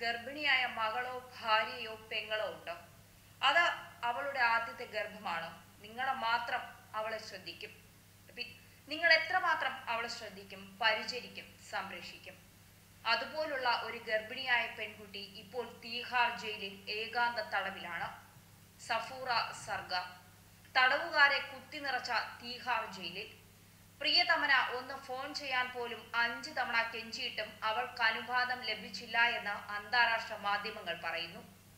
ഗർഭിണിയായ മകളോ ഭാര്യയോ പെങ്ങളോ ഉണ്ടോ അത് അവളുടെ ആദ്യത്തെ ഗർഭമാണ് നിങ്ങളെ മാത്രം അവളെ ശ്രദ്ധിക്കും പി- നിങ്ങൾ എത്രമാത്രം അവളെ ശ്രദ്ധിക്കും പരിചരിക്കും സംരക്ഷിക്കും അതുപോലുള്ള ഒരു ഗർഭിണിയായ പെൺകുട്ടി ഇപ്പോൾ തീഹാർ ജയിലിൽ ഏകാന്ത തടവിലാണ് സഫൂറ സർഗ തടവുകാരെ കുത്തി നിറച്ച തീഹാർ ജയിലിൽ പ്രിയതമന ഒന്ന് ഫോൺ ചെയ്യാൻ പോലും അഞ്ച് തവണ കെഞ്ചിയിട്ടും അവൾക്ക് അനുവാദം ലഭിച്ചില്ല എന്ന് അന്താരാഷ്ട്ര മാധ്യമങ്ങൾ പറയുന്നു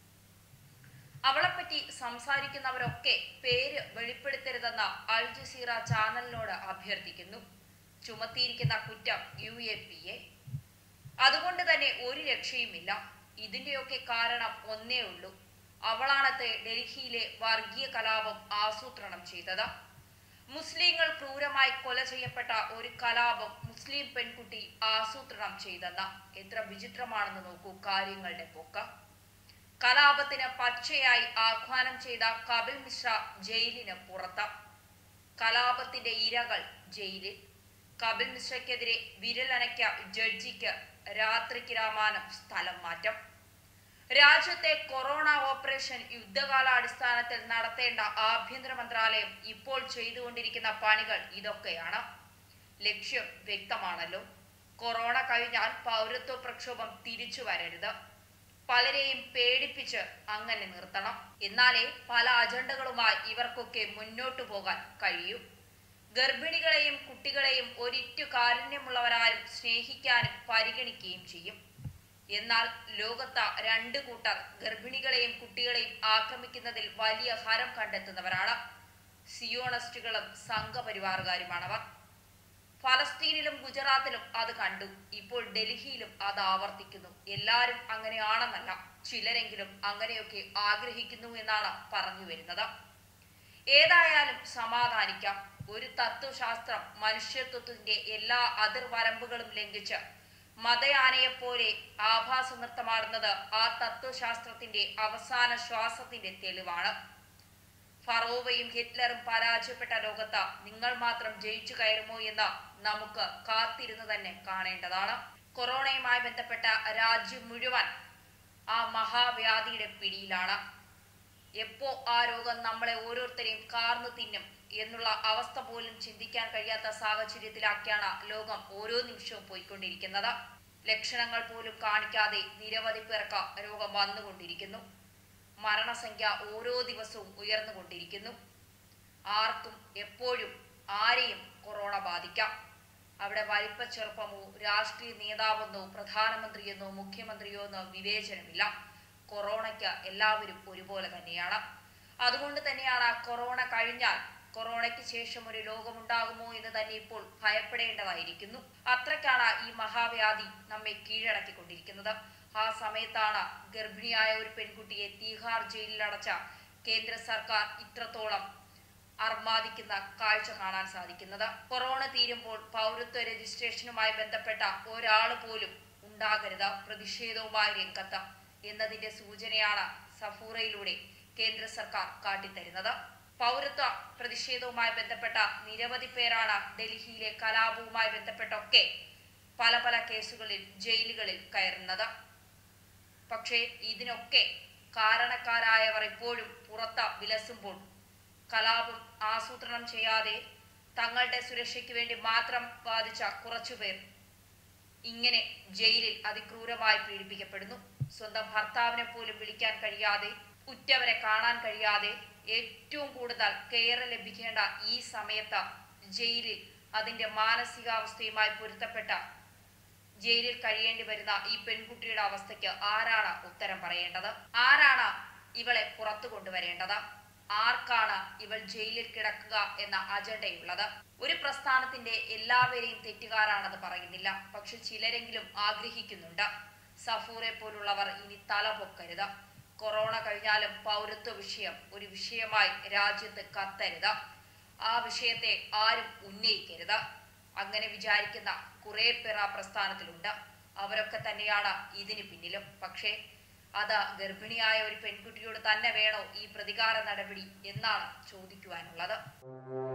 അവളെപ്പറ്റി സംസാരിക്കുന്നവരൊക്കെ പേര് വെളിപ്പെടുത്തരുതെന്ന് അൽ ജസീറ ചാനലിനോട് അഭ്യർത്ഥിക്കുന്നു ചുമത്തിയിരിക്കുന്ന കുറ്റം യു എ പി എ അതുകൊണ്ട് തന്നെ ഒരു രക്ഷയുമില്ല ഇതിന്റെയൊക്കെ കാരണം ഒന്നേ ഉള്ളൂ അവളാണത്തെ ഡൽഹിയിലെ വർഗീയ കലാപം ആസൂത്രണം ചെയ്തത് മുസ്ലിങ്ങൾ ക്രൂരമായി കൊല ചെയ്യപ്പെട്ട ഒരു കലാപം മുസ്ലിം പെൺകുട്ടി ആസൂത്രണം ചെയ്തെന്ന എത്ര വിചിത്രമാണെന്ന് നോക്കൂ കാര്യങ്ങളുടെ പോക്ക് കലാപത്തിന് പച്ചയായി ആഹ്വാനം ചെയ്ത കപിൽ മിശ്ര ജയിലിന് പുറത്ത് കലാപത്തിന്റെ ഇരകൾ ജയിലിൽ കപിൽ മിശ്രയ്ക്കെതിരെ വിരലനയ്ക്ക ജഡ്ജിക്ക് രാത്രിക്ക് രാമാനം സ്ഥലം മാറ്റം രാജ്യത്തെ കൊറോണ ഓപ്പറേഷൻ യുദ്ധകാലാടിസ്ഥാനത്തിൽ നടത്തേണ്ട ആഭ്യന്തര മന്ത്രാലയം ഇപ്പോൾ ചെയ്തുകൊണ്ടിരിക്കുന്ന പണികൾ ഇതൊക്കെയാണ് ലക്ഷ്യം വ്യക്തമാണല്ലോ കൊറോണ കഴിഞ്ഞാൽ പൗരത്വ പ്രക്ഷോഭം തിരിച്ചു വരരുത് പലരെയും പേടിപ്പിച്ച് അങ്ങനെ നിർത്തണം എന്നാലേ പല അജണ്ടകളുമായി ഇവർക്കൊക്കെ മുന്നോട്ടു പോകാൻ കഴിയൂ ഗർഭിണികളെയും കുട്ടികളെയും ഒരിറ്റു കാരുണ്യമുള്ളവരാരും സ്നേഹിക്കാനും പരിഗണിക്കുകയും ചെയ്യും എന്നാൽ ലോകത്ത രണ്ട് കൂട്ടർ ഗർഭിണികളെയും കുട്ടികളെയും ആക്രമിക്കുന്നതിൽ വലിയ ഹരം കണ്ടെത്തുന്നവരാണ് സിയോണസ്റ്റുകളും സംഘപരിവാറുകാരുമാണവർ ഫലസ്തീനിലും ഗുജറാത്തിലും അത് കണ്ടു ഇപ്പോൾ ഡൽഹിയിലും അത് ആവർത്തിക്കുന്നു എല്ലാരും അങ്ങനെയാണെന്നല്ല ചിലരെങ്കിലും അങ്ങനെയൊക്കെ ആഗ്രഹിക്കുന്നു എന്നാണ് പറഞ്ഞു വരുന്നത് ഏതായാലും സമാധാനിക്കാം ഒരു തത്വശാസ്ത്രം മനുഷ്യത്വത്തിന്റെ എല്ലാ അതിർവരമ്പുകളും ലംഘിച്ച് മതയാനയെപ്പോലെ ആഭാസ നൃത്തമാടുന്നത് ആ തത്വശാസ്ത്രത്തിന്റെ അവസാന ശ്വാസത്തിന്റെ തെളിവാണ് ഫറോവയും ഹിറ്റ്ലറും പരാജയപ്പെട്ട ലോകത്ത് നിങ്ങൾ മാത്രം ജയിച്ചു കയറുമോ എന്ന് നമുക്ക് കാത്തിരുന്ന് തന്നെ കാണേണ്ടതാണ് കൊറോണയുമായി ബന്ധപ്പെട്ട രാജ്യം മുഴുവൻ ആ മഹാവ്യാധിയുടെ പിടിയിലാണ് എപ്പോ ആ രോഗം നമ്മളെ ഓരോരുത്തരെയും കാർന്നു തിന്നും എന്നുള്ള അവസ്ഥ പോലും ചിന്തിക്കാൻ കഴിയാത്ത സാഹചര്യത്തിലാക്കിയാണ് ലോകം ഓരോ നിമിഷവും പോയിക്കൊണ്ടിരിക്കുന്നത് ലക്ഷണങ്ങൾ പോലും കാണിക്കാതെ നിരവധി പേർക്ക് രോഗം വന്നുകൊണ്ടിരിക്കുന്നു മരണസംഖ്യ ഓരോ ദിവസവും ഉയർന്നുകൊണ്ടിരിക്കുന്നു ആർക്കും എപ്പോഴും ആരെയും കൊറോണ ബാധിക്കാം അവിടെ വലിപ്പ ചെറുപ്പമോ രാഷ്ട്രീയ നേതാവെന്നോ പ്രധാനമന്ത്രിയെന്നോ മുഖ്യമന്ത്രിയോ എന്നോ വിവേചനമില്ല കൊറോണയ്ക്ക് എല്ലാവരും ഒരുപോലെ തന്നെയാണ് അതുകൊണ്ട് തന്നെയാണ് കൊറോണ കഴിഞ്ഞാൽ കൊറോണയ്ക്ക് ശേഷം ഒരു ലോകമുണ്ടാകുമോ എന്ന് തന്നെ ഇപ്പോൾ ഭയപ്പെടേണ്ടതായിരിക്കുന്നു അത്രയ്ക്കാണ് ഈ മഹാവ്യാധി നമ്മെ കീഴടക്കിക്കൊണ്ടിരിക്കുന്നത് ആ സമയത്താണ് ഗർഭിണിയായ ഒരു പെൺകുട്ടിയെ തീഹാർ ജയിലിൽ അടച്ച കേന്ദ്ര സർക്കാർ ഇത്രത്തോളം അർമാദിക്കുന്ന കാഴ്ച കാണാൻ സാധിക്കുന്നത് കൊറോണ തീരുമ്പോൾ പൗരത്വ രജിസ്ട്രേഷനുമായി ബന്ധപ്പെട്ട ഒരാൾ പോലും ഉണ്ടാകരുത് പ്രതിഷേധവുമായി രംഗത്ത് എന്നതിന്റെ സൂചനയാണ് സഫൂറയിലൂടെ കേന്ദ്ര സർക്കാർ കാട്ടിത്തരുന്നത് പൗരത്വ പ്രതിഷേധവുമായി ബന്ധപ്പെട്ട നിരവധി പേരാണ് ഡൽഹിയിലെ കലാപവുമായി ബന്ധപ്പെട്ടൊക്കെ പല പല കേസുകളിൽ ജയിലുകളിൽ കയറുന്നത് പക്ഷേ ഇതിനൊക്കെ കാരണക്കാരായവർ ഇപ്പോഴും പുറത്ത് വിലസുമ്പോൾ കലാപം ആസൂത്രണം ചെയ്യാതെ തങ്ങളുടെ സുരക്ഷയ്ക്ക് വേണ്ടി മാത്രം ബാധിച്ച കുറച്ചുപേർ ഇങ്ങനെ ജയിലിൽ അതിക്രൂരമായി പീഡിപ്പിക്കപ്പെടുന്നു സ്വന്തം ഭർത്താവിനെ പോലും വിളിക്കാൻ കഴിയാതെ ഉറ്റവരെ കാണാൻ കഴിയാതെ ഏറ്റവും കൂടുതൽ കെയർ ലഭിക്കേണ്ട ഈ സമയത്ത് ജയിലിൽ അതിന്റെ മാനസികാവസ്ഥയുമായി പൊരുത്തപ്പെട്ട ജയിലിൽ കഴിയേണ്ടി വരുന്ന ഈ പെൺകുട്ടിയുടെ അവസ്ഥയ്ക്ക് ആരാണ് ഉത്തരം പറയേണ്ടത് ആരാണ് ഇവളെ പുറത്തു കൊണ്ടുവരേണ്ടത് ആർക്കാണ് ഇവൾ ജയിലിൽ കിടക്കുക എന്ന അജണ്ടയുള്ളത് ഒരു പ്രസ്ഥാനത്തിന്റെ എല്ലാവരെയും തെറ്റുകാരാണെന്ന് പറയുന്നില്ല പക്ഷെ ചിലരെങ്കിലും ആഗ്രഹിക്കുന്നുണ്ട് സഫൂറെ പോലുള്ളവർ ഇനി തല പൊക്കരുത് കൊറോണ കഴിഞ്ഞാലും പൗരത്വ വിഷയം ഒരു വിഷയമായി രാജ്യത്ത് കത്തരുത് ആ വിഷയത്തെ ആരും ഉന്നയിക്കരുത് അങ്ങനെ വിചാരിക്കുന്ന കുറെ പേർ ആ പ്രസ്ഥാനത്തിലുണ്ട് അവരൊക്കെ തന്നെയാണ് ഇതിന് പിന്നിലും പക്ഷേ അത് ഗർഭിണിയായ ഒരു പെൺകുട്ടിയോട് തന്നെ വേണോ ഈ പ്രതികാര നടപടി എന്നാണ് ചോദിക്കുവാനുള്ളത്